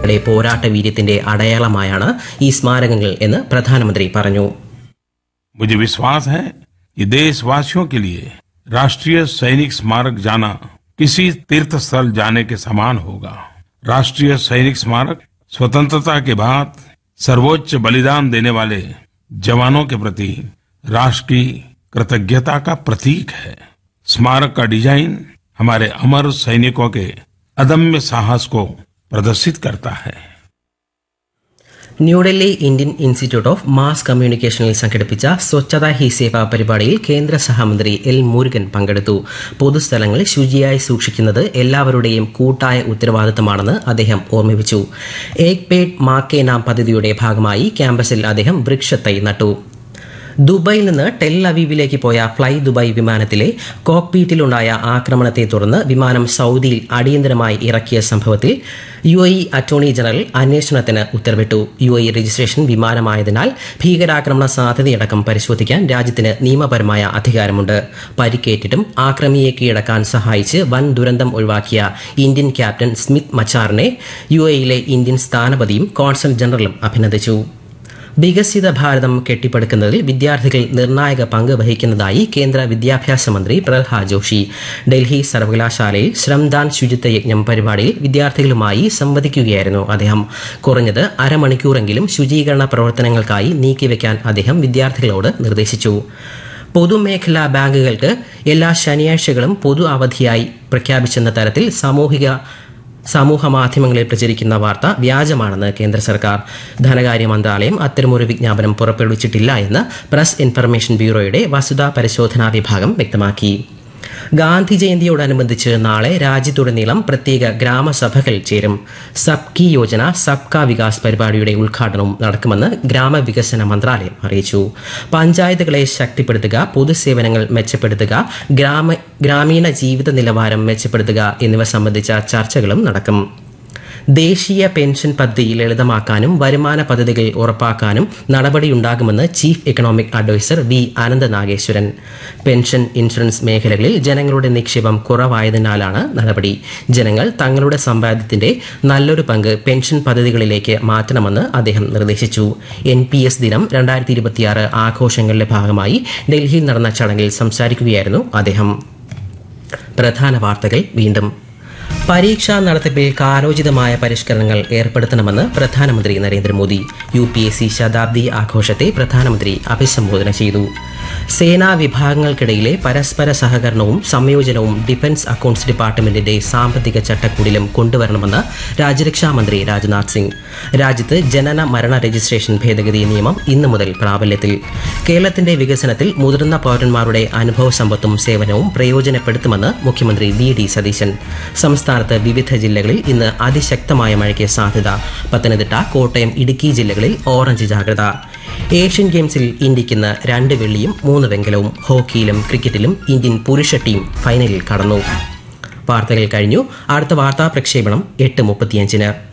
സൈനികരുടെ പോരാട്ട വീര്യത്തിന്റെ അടയാളമായാണ് ഈ സ്മാരകങ്ങൾ എന്ന് പ്രധാനമന്ത്രി പറഞ്ഞു मुझे विश्वास है कि देशवासियों के लिए राष्ट्रीय सैनिक स्मारक जाना किसी तीर्थ स्थल जाने के समान होगा राष्ट्रीय सैनिक स्मारक स्वतंत्रता के बाद सर्वोच्च बलिदान देने वाले जवानों के प्रति राष्ट्र की कृतज्ञता का प्रतीक है स्मारक का डिजाइन हमारे अमर सैनिकों के अदम्य साहस को प्रदर्शित करता है New Delhi Indian institute of mass കമ്മ്യൂണിക്കേഷനിൽ സംഘടിപ്പിച്ച സ്വച്ഛത ഹി സേവ പരിപാടിയിൽ കേന്ദ്ര സഹമന്ത്രി എൽ മുരുകൻ പങ്കെടുത്തു പൊതുസ്ഥലങ്ങൾ ശുചിയായി സൂക്ഷിക്കുന്നത് എല്ലാവരുടെയും കൂട്ടായ ഉത്തരവാദിത്തമാണെന്ന് അദ്ദേഹം ഓർമ്മിപ്പിച്ചു ഏക് പേഡ് മാ കെ നാം പദ്ധതിയുടെ ഭാഗമായി ക്യാമ്പസിൽ അദ്ദേഹം വൃക്ഷത്തൈ നട്ടു ദുബായിൽ നിന്ന് ടെൽ അവീവിലേക്ക് പോയ ഫ്ലൈ ദുബായ് വിമാനത്തിലെ കോക്പീറ്റിലുണ്ടായ ആക്രമണത്തെ തുടർന്ന് വിമാനം സൗദിയിൽ അടിയന്തരമായി ഇറക്കിയ സംഭവത്തിൽ യു എ അറ്റോർണി ജനറൽ അന്വേഷണത്തിന് ഉത്തരവിട്ടു യു എ രജിസ്ട്രേഷൻ വിമാനമായതിനാൽ ഭീകരാക്രമണ സാധ്യതയടക്കം പരിശോധിക്കാൻ രാജ്യത്തിന് നിയമപരമായ അധികാരമുണ്ട് പരിക്കേറ്റിട്ടും ആക്രമിയെ കീഴടക്കാൻ സഹായിച്ച് വൻ ദുരന്തം ഒഴിവാക്കിയ ഇന്ത്യൻ ക്യാപ്റ്റൻ സ്മിത്ത് മച്ചാറിനെ യു എയിലെ ഇന്ത്യൻ സ്ഥാനപതിയും കോൺസൽ ജനറലും അഭിനന്ദിച്ചു വികസിത ഭാരതം കെട്ടിപ്പടുക്കുന്നതിൽ വിദ്യാർത്ഥികൾ നിർണായക പങ്ക് വഹിക്കുന്നതായി കേന്ദ്ര വിദ്യാഭ്യാസ മന്ത്രി പ്രഹ്ലാദ് ജോഷി ഡൽഹി സർവകലാശാലയിൽ ശ്രംദാൻ ശുചിത്വ യജ്ഞം പരിപാടിയിൽ വിദ്യാർത്ഥികളുമായി സംവദിക്കുകയായിരുന്നു അദ്ദേഹം കുറഞ്ഞത് അരമണിക്കൂറെങ്കിലും ശുചീകരണ പ്രവർത്തനങ്ങൾക്കായി നീക്കിവെക്കാൻ അദ്ദേഹം വിദ്യാർത്ഥികളോട് നിർദ്ദേശിച്ചു പൊതുമേഖലാ ബാങ്കുകൾക്ക് എല്ലാ ശനിയാഴ്ചകളും പൊതു അവധിയായി പ്രഖ്യാപിച്ചെന്ന തരത്തിൽ സാമൂഹിക സമൂഹ മാധ്യമങ്ങളിൽ പ്രചരിക്കുന്ന വാർത്ത വ്യാജമാണെന്ന് കേന്ദ്ര സർക്കാർ ധനകാര്യ മന്ത്രാലയം അത്തരമൊരു വിജ്ഞാപനം പുറപ്പെടുവിച്ചിട്ടില്ല എന്ന് പ്രസ് ഇൻഫർമേഷൻ ബ്യൂറോയുടെ വസ്തുതാ പരിശോധനാ വിഭാഗം വ്യക്തമാക്കി ഗാന്ധി ജയന്തിയോടനുബന്ധിച്ച് നാളെ രാജ്യത്തുടനീളം പ്രത്യേക ഗ്രാമസഭകൾ ചേരും സബ് കി യോജന സബ് കാ വികാസ് പരിപാടിയുടെ ഉദ്ഘാടനവും നടക്കുമെന്ന് ഗ്രാമവികസന മന്ത്രാലയം അറിയിച്ചു പഞ്ചായത്തുകളെ ശക്തിപ്പെടുത്തുക പൊതുസേവനങ്ങൾ മെച്ചപ്പെടുത്തുക ഗ്രാമ ഗ്രാമീണ ജീവിത നിലവാരം മെച്ചപ്പെടുത്തുക എന്നിവ സംബന്ധിച്ച ചർച്ചകളും നടക്കും ദേശീയ പെൻഷൻ പദ്ധതി ലളിതമാക്കാനും വരുമാന പദ്ധതികൾ ഉറപ്പാക്കാനും നടപടിയുണ്ടാകുമെന്ന് chief economic adviser V Anantha Nageswaran pension insurance മേഖലകളിൽ ജനങ്ങളുടെ നിക്ഷേപം കുറവായതിനാലാണ് നടപടി ജനങ്ങൾ തങ്ങളുടെ സമ്പാദ്യത്തിന്റെ നല്ലൊരു പങ്ക് പെൻഷൻ പദ്ധതികളിലേക്ക് മാറ്റണമെന്ന് അദ്ദേഹം നിർദ്ദേശിച്ചു എൻ പി എസ് ദിനം രണ്ടായിരത്തി ഇരുപത്തിയാറ് ആഘോഷങ്ങളുടെ ഭാഗമായി ഡൽഹിയിൽ നടന്ന ചടങ്ങിൽ സംസാരിക്കുകയായിരുന്നു അദ്ദേഹം പ്രധാന വാർത്തകൾ വീണ്ടും പരീക്ഷാ നടത്തിപ്പിൽ കാലോചിതമായ പരിഷ്കരണങ്ങൾ ഏർപ്പെടുത്തണമെന്ന് പ്രധാനമന്ത്രി Narendra Modi U P S C ശതാബ്ദി ആഘോഷത്തെ പ്രധാനമന്ത്രി അഭിസംബോധന ചെയ്തു സേനാ വിഭാഗങ്ങൾക്കിടയിലെ പരസ്പര സഹകരണവും സംയോജനവും ഡിഫൻസ് അക്കൌണ്ട്സ് ഡിപ്പാർട്ട്മെന്റിന്റെ സാമ്പത്തിക ചട്ടക്കൂടിലും കൊണ്ടുവരണമെന്ന് രാജ്യരക്ഷാ മന്ത്രി രാജ്നാഥ് സിംഗ് രാജ്യത്ത് ജനന മരണ രജിസ്ട്രേഷൻ ഭേദഗതി നിയമം ഇന്നു മുതൽ പ്രാബല്യത്തിൽ കേരളത്തിന്റെ വികസനത്തിൽ മുതിർന്ന പൗരന്മാരുടെ അനുഭവ സമ്പത്തും സേവനവും പ്രയോജനപ്പെടുത്തുമെന്ന് മുഖ്യമന്ത്രി വി ഡി സതീശൻ സംസ്ഥാനത്ത് വിവിധ ജില്ലകളിൽ ഇന്ന് അതിശക്തമായ മഴയ്ക്ക് സാധ്യത പത്തനംതിട്ട കോട്ടയം ഇടുക്കി ജില്ലകളിൽ ഓറഞ്ച് ജാഗ്രത ഏഷ്യൻ ഗെയിംസിൽ ഇന്ത്യയ്ക്ക് ഇന്ന് രണ്ട് വെള്ളിയും മൂന്ന് വെങ്കലവും ഹോക്കിയിലും ക്രിക്കറ്റിലും ഇന്ത്യൻ പുരുഷ ടീം ഫൈനലിൽ കടന്നു വാർത്തകൾ കഴിഞ്ഞു അടുത്ത വാർത്താ പ്രക്ഷേപണം എട്ട് മുപ്പത്തിയഞ്ചിന്